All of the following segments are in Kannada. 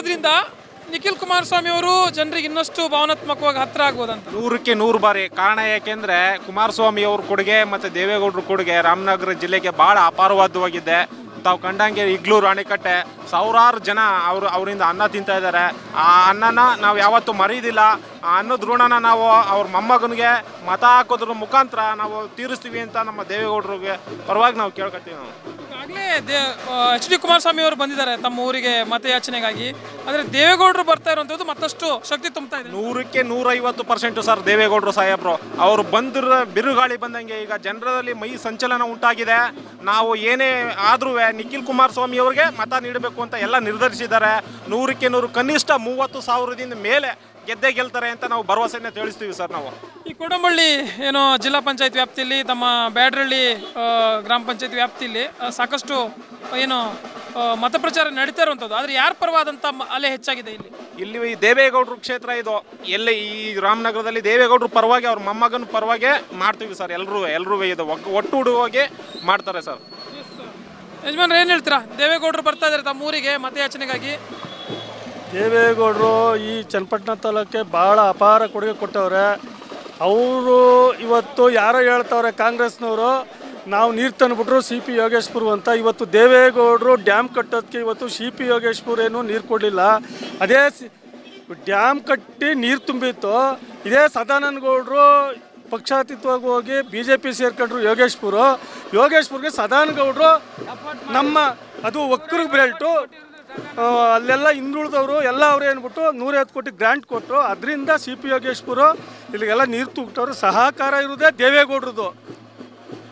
ಇರೋದ್ರಿಂದ ನಿಖಿಲ್ ಕುಮಾರಸ್ವಾಮಿ ಅವರು ಜನರಿಗೆ ಇನ್ನಷ್ಟು ಭಾವನಾತ್ಮಕವಾಗಿ ಹತ್ರ ಆಗ್ಬೋದಂತ ನೂರಕ್ಕೆ ನೂರು ಬಾರಿ ಕಾರಣ ಯಾಕೆಂದ್ರೆ ಕುಮಾರಸ್ವಾಮಿ ಅವ್ರ ಕೊಡುಗೆ ಮತ್ತು ದೇವೇಗೌಡರ ಕೊಡುಗೆ ರಾಮನಗರ ಜಿಲ್ಲೆಗೆ ಭಾಳ ಅಪಾರವಾದವಾಗಿದೆ ತಾವು ಕಂಡಂಗೆ ಇಗ್ಲೂರು ಅಣೆಕಟ್ಟೆ ಸಾವಿರಾರು ಜನ ಅವರು ಅವರಿಂದ ಅನ್ನ ತಿಂತಾ ಇದ್ದಾರೆ ಆ ಅನ್ನನ ನಾವು ಯಾವತ್ತೂ ಮರೀದಿಲ್ಲ ಆ ಅನ್ನದ ಋಣನ ನಾವು ಅವ್ರ ಮೊಮ್ಮಗನಿಗೆ ಮತ ಹಾಕೋದ್ರ ಮುಖಾಂತರ ನಾವು ತೀರಿಸ್ತೀವಿ ಅಂತ ನಮ್ಮ ದೇವೇಗೌಡರಿಗೆ ಪರವಾಗಿ ನಾವು ಕೇಳ್ಕೊತೀವಿ ನಾವು ಈಗಾಗಲೇ ದೇ ಎಚ್ ಡಿ ಕುಮಾರಸ್ವಾಮಿ ಅವರು ಬಂದಿದ್ದಾರೆ ತಮ್ಮ ಊರಿಗೆ ಮತಯಾಚನೆಗಾಗಿ ಆದರೆ ದೇವೇಗೌಡರು ಬರ್ತಾ ಇರುವಂಥದ್ದು ಮತ್ತಷ್ಟು ಶಕ್ತಿ ತುಂಬ್ತಾ ಇದೆ ನೂರಕ್ಕೆ ನೂರೈವತ್ತು ಪರ್ಸೆಂಟ್ ಸರ್ ದೇವೇಗೌಡರು ಸಾಹೇಬ್ರು ಅವರು ಬಂದಿರೋ ಬಿರುಗಾಳಿ ಬಂದಂಗೆ ಈಗ ಜನರಲ್ಲಿ ಮೈ ಸಂಚಲನ ಉಂಟಾಗಿದೆ ನಾವು ಏನೇ ಆದ್ರೂ ನಿಖಿಲ್ ಕುಮಾರಸ್ವಾಮಿ ಅವ್ರಿಗೆ ಮತ ನೀಡಬೇಕು ಅಂತ ಎಲ್ಲ ನಿರ್ಧರಿಸಿದ್ದಾರೆ ನೂರಕ್ಕೆ ನೂರು ಕನಿಷ್ಠ ಮೂವತ್ತು ಸಾವಿರದಿಂದ ಮೇಲೆ ಗೆದ್ದೇ ಗೆಲ್ತಾರೆ ಅಂತ ನಾವು ಭರವಸೆನ ತಿಳಿಸ್ತೀವಿ ಸರ್ ನಾವು ಈ ಕೋಡಂಬಳ್ಳಿ ಏನು ಜಿಲ್ಲಾ ಪಂಚಾಯತ್ ವ್ಯಾಪ್ತಿಯಲ್ಲಿ ತಮ್ಮ ಬ್ಯಾಡ್ರಳ್ಳಿ ಆ, ಗ್ರಾಮ ಪಂಚಾಯತ್ ವ್ಯಾಪ್ತಿಯಲ್ಲಿ ಆ, ಸಾಕಷ್ಟು ಏನು ಆ, ಮತ ಪ್ರಚಾರ ನಡೀತಾ ಇರುವಂಥದ್ದು ಆದರೆ ಯಾರ ಪರವಾದಂಥ ಮ- ಅಲೆ ಹೆಚ್ಚಾಗಿದೆ ಇಲ್ಲಿ ಇಲ್ಲಿ ಈ ದೇವೇಗೌಡರು ಕ್ಷೇತ್ರ ಇದು ಎಲ್ಲಿ ಈ ರಾಮನಗರದಲ್ಲಿ ದೇವೇಗೌಡರು ಪರವಾಗಿ ಅವ್ರ ಮೊಮ್ಮಗನ ಪರವಾಗಿ ಮಾಡ್ತೀವಿ ಸರ್ ಎಲ್ಲರೂ ಎಲ್ಲರೂ ಇದು ಒಗ್- ಒಟ್ಟುಗೂಡುವಾಗಿ ಮಾಡ್ತಾರೆ ಸರ್ ಯಜಮಾನ್ರು ಏನು ಹೇಳ್ತೀರಾ ದೇವೇಗೌಡರು ಬರ್ತಾ ಇದ್ದಾರೆ ತಮ್ಮ ಊರಿಗೆ ಮತಯಾಚನೆಗಾಗಿ ದೇವೇಗೌಡರು ಈ ಚನ್ನಪಟ್ಟಣ ತಾಲೂಕಿಗೆ ಭಾಳ ಅಪಾರ ಕೊಡುಗೆ ಕೊಟ್ಟವ್ರೆ ಅವರು ಇವತ್ತು ಯಾರೋ ಹೇಳ್ತವ್ರೆ ಕಾಂಗ್ರೆಸ್ನವರು ನಾವು ನೀರು ತಂದುಬಿಟ್ರು ಸಿ ಪಿ ಯೋಗೇಶ್ಪುರ್ ಅಂತ ಇವತ್ತು ದೇವೇಗೌಡರು ಡ್ಯಾಮ್ ಕಟ್ಟೋದಕ್ಕೆ ಇವತ್ತು ಸಿ ಪಿ ಯೋಗೇಶ್ಪುರ್ ಏನು ನೀರು ಕೊಡಲಿಲ್ಲ ಅದೇ ಸಿ ಡ್ಯಾಮ್ ಕಟ್ಟಿ ನೀರು ತುಂಬಿತ್ತು ಇದೇ ಸದಾನಂದ ಗೌಡರು ಪಕ್ಷಾತೀತವಾಗಿ ಹೋಗಿ ಬಿ ಜೆ ಪಿ ಸೇರ್ಕೊಂಡ್ರು ಯೋಗೇಶ್ಪುರ ಯೋಗೇಶ್ಪುರ್ಗೆ ಸದಾನಂದ ಗೌಡರು ನಮ್ಮ ಅದು ಒಕ್ಕರಿಗೆ ಬೆಲ್ಟು ಆ, ಅಲ್ಲೆಲ್ಲ ಹಿಂದುಳಿದವರು ಎಲ್ಲ ಅವ್ರು ಏನ್ಬಿಟ್ಟು ನೂರೈವತ್ತು ಕೋಟಿ ಗ್ರಾಂಟ್ ಕೊಟ್ಟರು ಅದರಿಂದ ಸಿ ಪಿ ಯೋಗೇಶ್ಪುರ ಇಲ್ಲಿಗೆಲ್ಲ ನೀರು ತೂಗ್ತವ್ರು ಸಹಕಾರ ಇರೋದೇ ದೇವೇಗೌಡ್ರದ್ದು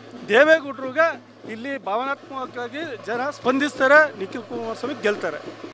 ದೇವೇಗೌಡ್ರಿಗೆ ಇಲ್ಲಿ ಭಾವನಾತ್ಮಕವಾಗಿ ಜನ ಸ್ಪಂದಿಸ್ತಾರೆ ನಿಖಿಲ್ ಕುಮಾರಸ್ವಾಮಿ ಗೆಲ್ತಾರೆ